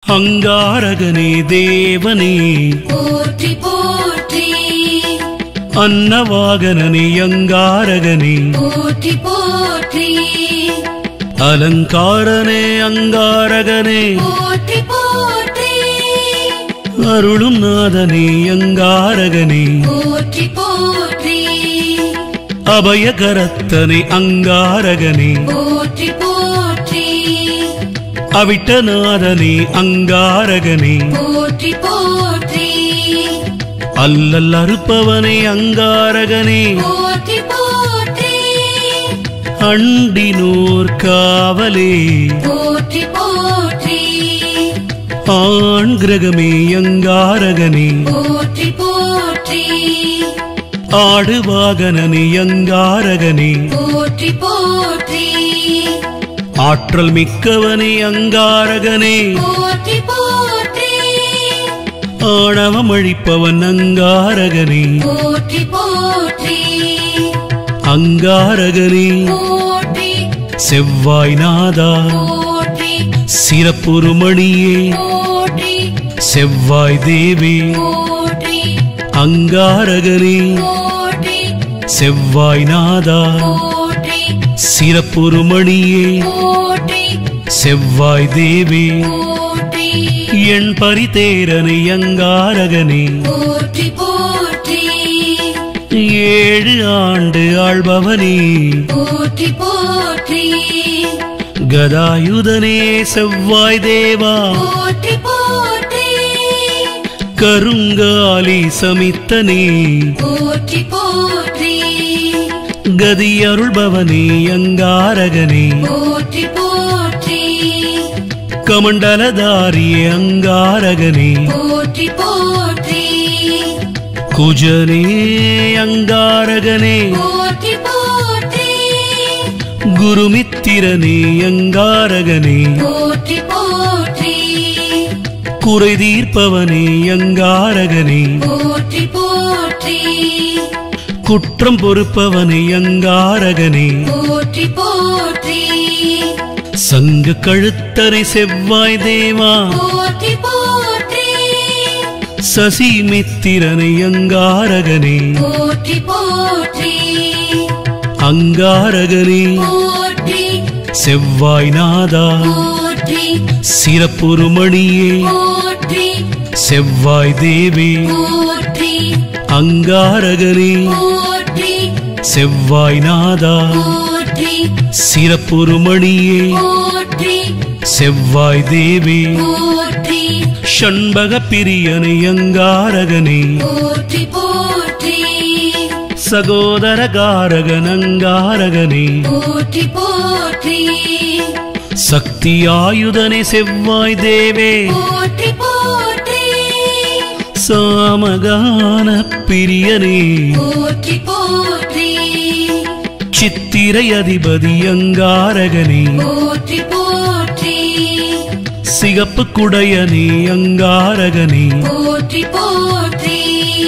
அங்காரகனே தேவனே போற்றி போற்றி அன்னவாகனனே அங்காரகனே போற்றி போற்றி அலங்காரனே அங்காரகனே போற்றி போற்றி அருளும் நாதனே அங்காரகனே போற்றி போற்றி அபயகரத்தனே அங்காரகனே போற்றி போற்றி அவிட்டநாதனே அங்காரகனே போற்றி போற்றி அல்லல் அறுப்பவனே அங்காரகனே போற்றி போற்றி அண்டினோர் காவலே போற்றி போற்றி ஆண் கிரகமே அங்காரகனே போற்றி போற்றி ஆடுவாகனனே அங்காரகனே போற்றி போற்றி ஆற்றல் மிக்கவனே அங்காரகனே போற்றி போற்றி ஆணவம் அழிப்பவன் அங்காரகனே போற்றி போற்றி அங்காரகனே போற்றி செவ்வாய் நாதா போற்றி சிறப்புருமணியே போற்றி செவ்வாய் தேவி போற்றி அங்காரகனே போற்றி செவ்வாய் நாதா போற்றி சிறப்புருமணியே போற்றி செவ்வாய் தேவி போற்றி என் பரிதேரனை அங்காரகனே போற்றி போற்றி ஏழு ஆண்டு ஆள்பவனே போற்றி போற்றி கதாயுதனே செவ்வாய் தேவா போற்றி போற்றி கருங்காலி சமித்தனே போற்றி போற்றி கதி அருள்பவனே அங்காரகனே போற்றி போற்றி கமண்டலதாரியே அங்காரகனே போற்றி போற்றி குஜனே அங்காரகனே போற்றி போற்றி குருமித்திரனே அங்காரகனே போற்றி போற்றி குறை தீர்ப்பவனே அங்காரகனே போற்றி போற்றி குற்றம் பொறுப்பவனே அங்காரகனே போற்றி போற்றி சங்கு கழுத்தரை செவ்வாய் தேவா போற்றி போற்றி சசி மித்திரனை அங்காரகனே போற்றி போற்றி அங்காரகனே போற்றி செவ்வாய் நாதா போற்றி சிறப்புருமணியே போற்றி செவ்வாய் தேவி போற்றி அங்காரகனே போற்றி செவ்வாய் நாதா போற்றி சிறப்புருமணியே போற்றி செவ்வாய் தேவி போற்றி ஷண்பக பிரியனை அங்காரகனே போற்றி போற்றி சகோதர காரகன் அங்காரகனே போற்றி போற்றி சக்தி ஆயுதனே செவ்வாய் தேவே போற்றி போற்றி சாமகான பிரியனே போற்றி போற்றி சித்திரை அதிபதி அங்காரகனே போற்றி போற்றி சிகப்பு குடையனே அங்காரகனே போற்றி போற்றி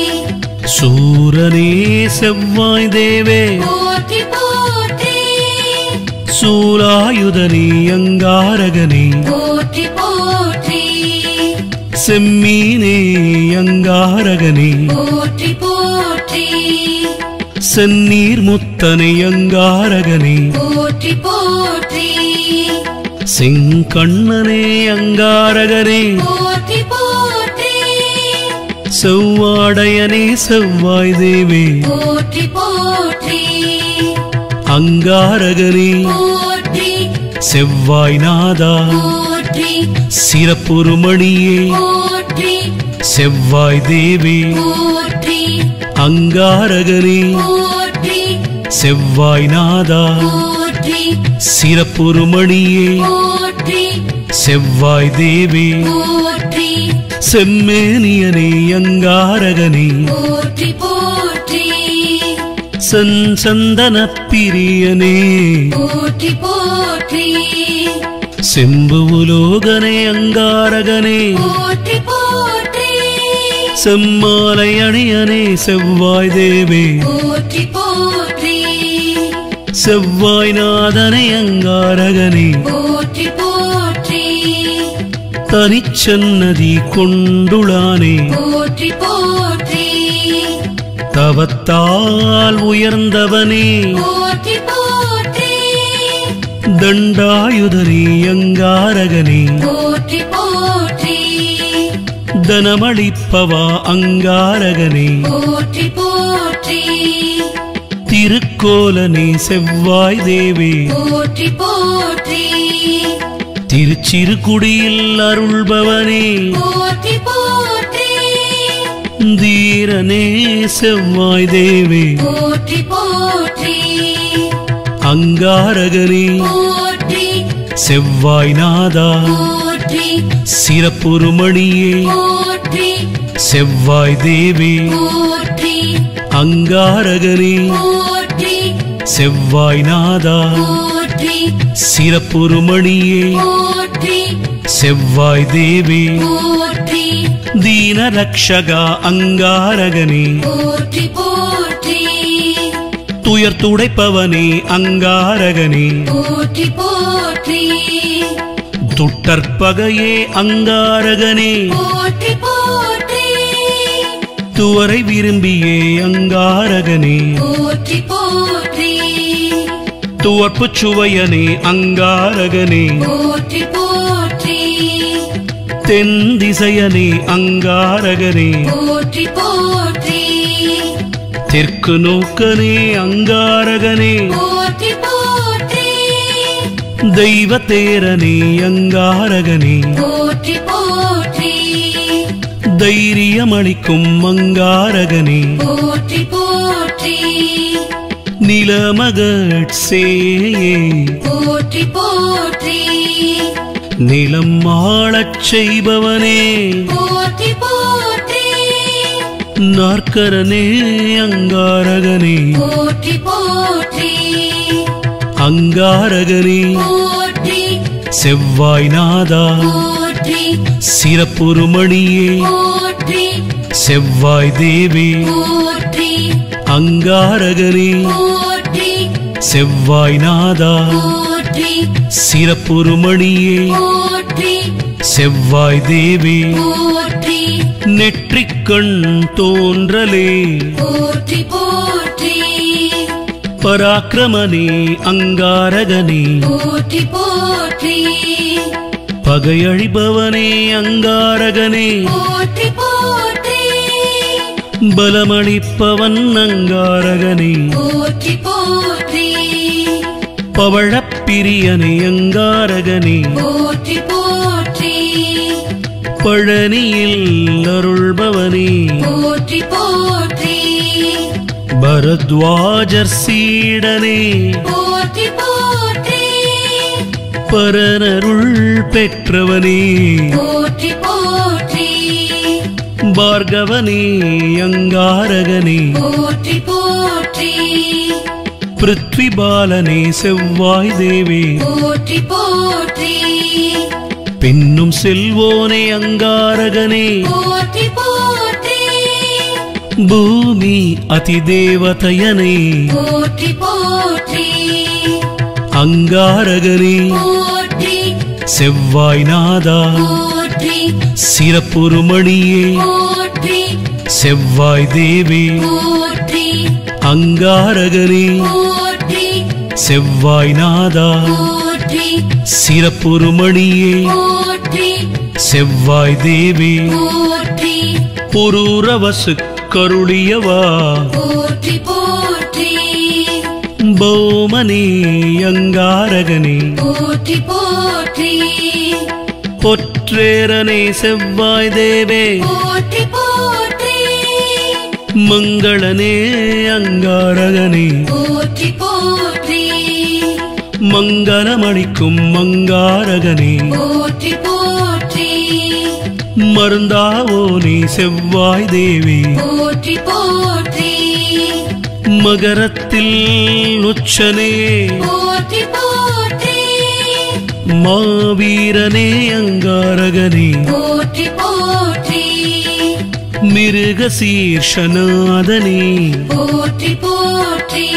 சூரனே செவ்வாய் தேவே போற்றி போற்றி சூலாயுதனே அங்காரகனே போற்றி போற்றி செம்மீனே அங்காரகனே போற்றி போற்றி செந்நீர் முத்தனை அங்காரகனே போற்றி போற்றி செங்கண்ணனே அங்காரகனே போற்றி போற்றி செவ்வாடையனே செவ்வாய் தேவே போற்றி போற்றி அங்காரகனே போற்றி செவ்வாய் நாதா போற்றி சிறப்புருமணியே போற்றி செவ்வாய் தேவி போற்றி அங்காரகனே போற்றி செவ்வாய் நாதா போற்றி சிறப்புருமணியே போற்றி செவ்வாய் தேவி போற்றி செம்மேனியனே அங்காரகனே போற்றி போற்றி சந்தன பிரியனே போற்றி போற்றி செம்பு உலோகனே அங்காரகனே போற்றி போற்றி செம்மாலை அணியனே செவ்வாய் தேவே போற்றி போற்றி செவ்வாய் நாதனை அங்காரகனே போற்றி போற்றி தனிச்சன்னதி கொண்டுளானே போற்றி போற்றி தவத்தால் உயர்ந்தவனே போற்றி போற்றி தண்டாயுதனே அங்காரகனே போற்றி போற்றி தனமளிப்பவா அங்காரகனே போற்றி போற்றி திருக்கோலனே செவ்வாய் தேவே போற்றி போற்றி திருச்சிறுகுடியில் அருள்பவனே போற்றி போற்றி தீரனே செவ்வாய் தேவே போற்றி போற்றி அங்காரகனே போற்றி செவ்வாய் நாதா போற்றி சிறப்புருமணியே போற்றி செவ்வாய் தேவே போற்றி அங்காரகனே போற்றி செவ்வாய் நாதா போற்றி சிறப்புருமணியே போற்றி செவ்வாய் தேவே போற்றி தீனரக்ஷகா அங்காரகனே போற்றி போற்றி துயர் துடைப்பவனே அங்காரகனே போற்றி போற்றி துட்டற்பகையே அங்காரகனே போற்றி போற்றி துவரை விரும்பியே அங்காரகனே போற்றி போற்றி துவர்ப்புச் சுவையனே அங்காரகனே போற்றி போற்றி தென் திசையனே அங்காரகனே போற்றி போற்றி தெற்கு நோக்கனே அங்காரகனே போற்றி போற்றி தெய்வ தேரனே அங்காரகனே போற்றி போற்றி தைரியமளிக்கும் அங்காரகனே போற்றி போற்றி நிலமகட்சேயே போற்றி போற்றி நிலம் ஆளச் செய்பவனே போற்றி போற்றி நாற்கரனே அங்காரகனே போற்றி போற்றி அங்காரகனே போற்றி செவ்வாய் நாதா போற்றி சிறப்புருமணியே போற்றி செவ்வாய் தேவே போற்றி அங்காரகனே போற்றி செவ்வாய் நாதா போற்றி சிறப்புருமணியே போற்றி செவ்வாய் தேவே போற்றி நெற்றிக்கண் தோன்றலே போற்றி போற்றி பராக்கிரமனே அங்காரகனே போற்றி போற்றி பகையழிபவனே அங்காரகனே போற்றி போற்றி பலமளிப்பவன் அங்காரகனே போற்றி போற்றி பவழப்பிரியனே அங்காரகனே போற்றி போற்றி பழனியில் அருள்பவனே போற்றி போற்றி பரத்வாஜர் சீடனே போற்றி போற்றி பரனருள் பெற்றவனே போற்றி போற்றி பார்கவனே அங்காரகனே போற்றி போற்றி பிருத்விபாலனே செவ்வாய் தேவே போற்றி போற்றி பின்னும் செல்வோனே அங்காரகனே போற்றி போற்றி பூமி அதிதேவதையனே போற்றி போற்றி அங்காரகனே போற்றி செவ்வாய் நாதா போற்றி சிறப்புருமணியே போற்றி செவ்வாய் தேவே போற்றி அங்காரகனே போற்றி செவ்வாய் நாதா போற்றி சிறப்புருமணியே போற்றி செவ்வாய் தேவே போற்றி புரூரவசு கருளியவா போற்றி போற்றி பௌமனே அங்காரகனே போற்றி போற்றி பொற்றேரனே செவ்வாய் தேவே போற்றி போற்றி மங்களனே அங்காரகனே போற்றி போற்றி மங்களமளிக்கும் மங்காரகனே போற்றி போற்றி மருந்தாவோ நீ செவ்வாய் தேவி போற்றி போற்றி மகரத்தில் உச்சனே போற்றி போற்றி மாவீரனே அங்காரகனே போற்றி போற்றி மிருக சீர்ஷநாதனே போற்றி போற்றி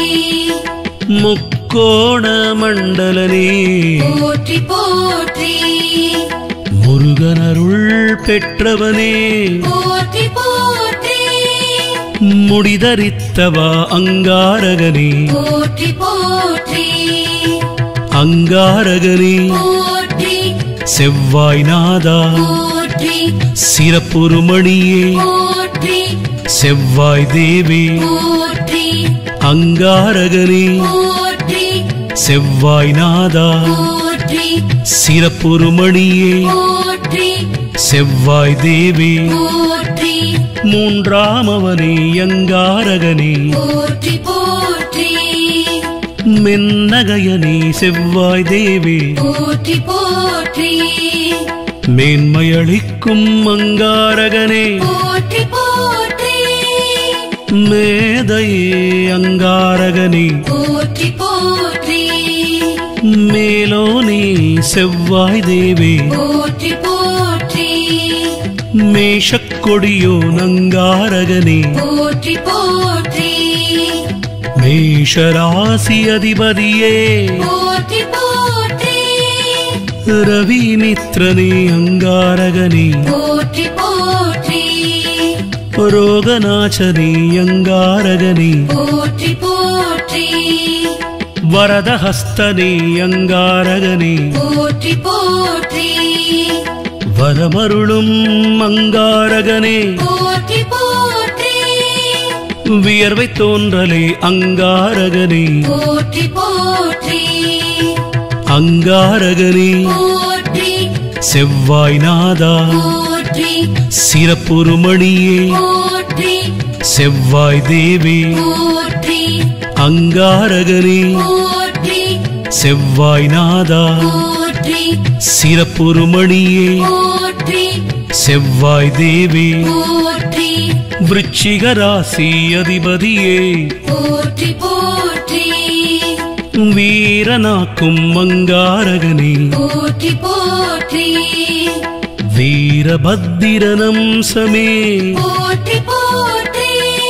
முக்கோண மண்டலனே போற்றி போற்றி முருக முருகனருள் பெற்றவனே போற்றி போற்றி முடிதரித்தவா அங்காரகனே போற்றி போற்றி அங்காரகனே போற்றி செவ்வாய் நாதா போற்றி சிறப்புருமணியே போற்றி செவ்வாய் தேவி போற்றி அங்காரகனே போற்றி செவ்வாய் நாதா போற்றி சிறப்புருமணியே போற்றி செவ்வாய் தேவி போற்றி மூன்றாமவனே அங்காரகனே போற்றி போற்றி மென்னகையனே செவ்வாய் தேவி போற்றி போற்றி மேன்மையளிக்கும் அங்காரகனே போற்றி போற்றி மேதையே அங்காரகனே போற்றி போற்றி மேலோனே செவ்வாய் தேவி போற்றி போற்றி மேஷக்கொடியோ நங்காரகனே போற்றி போற்றி மேஷராசி அதிபதியே போற்றி போற்றி ரவி மித்ரனே அங்காரகனே போற்றி போற்றி ரோகநாசனே அங்காரகனே போற்றி போற்றி வரதஹஸ்தனே அங்காரகனே போற்றி போற்றி வரமருளும் அங்காரகனே போற்றி போற்றி வியர்வை தோன்றலே அங்காரகனே போற்றி போற்றி அங்காரகனே போற்றி செவ்வாய் நாதா போற்றி சிறப்புருமணியே போற்றி செவ்வாய் தேவி போற்றி அங்காரகனே போற்றி செவ்வாய் நாதா போற்றி சிறப்புருமணியே போற்றி செவ்வாய் தேவி போற்றி விருச்சிக ராசி அதிபதியே போற்றி போற்றி வீரனாக்கும் அங்காரகனே போற்றி போற்றி வீரபத்திரனம் சமே போற்றி போற்றி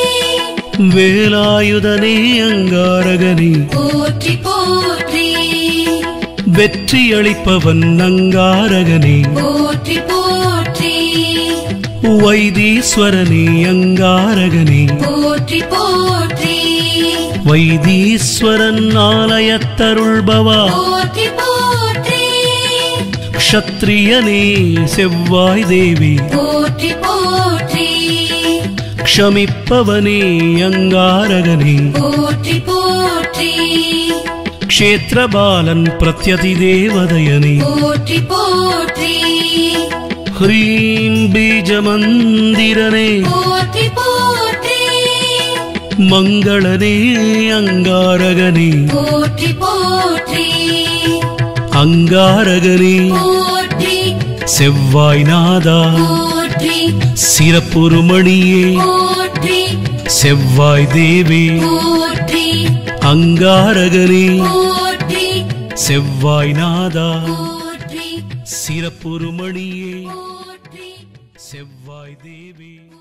வேலாயுதனே அங்காரகனே போற்றி போற்றி வெற்றி அளிப்பவன் அங்காரகனே போற்றி போற்றி வைத்தீஸ்வரனே அங்காரகனே போற்றி போற்றி வைத்தீஸ்வரன் ஆலயத்தருள்பவா போற்றி போற்றி க்ஷத்ரியனே செவ்வாய் தேவி போற்றி போற்றி க்ஷமிப்பவனே அங்காரகனே போற்றி போற்றி க்ஷேத்திரபாலன் பிரத்யதி தேவதயனே போற்றி போற்றி ஹ்ரீம் பீஜமந்திரனே போற்றி போற்றி மங்களனே அங்காரகனே போற்றி போற்றி அங்காரகனே போற்றி செவ்வாய் நாதா போற்றி சிறப்புருமணியே போற்றி செவ்வாய் தேவி போற்றி அங்காரகனே போற்றி செவ்வாய் நாதா போற்றி சிறப்புருமணியே போற்றி செவ்வாய் தேவி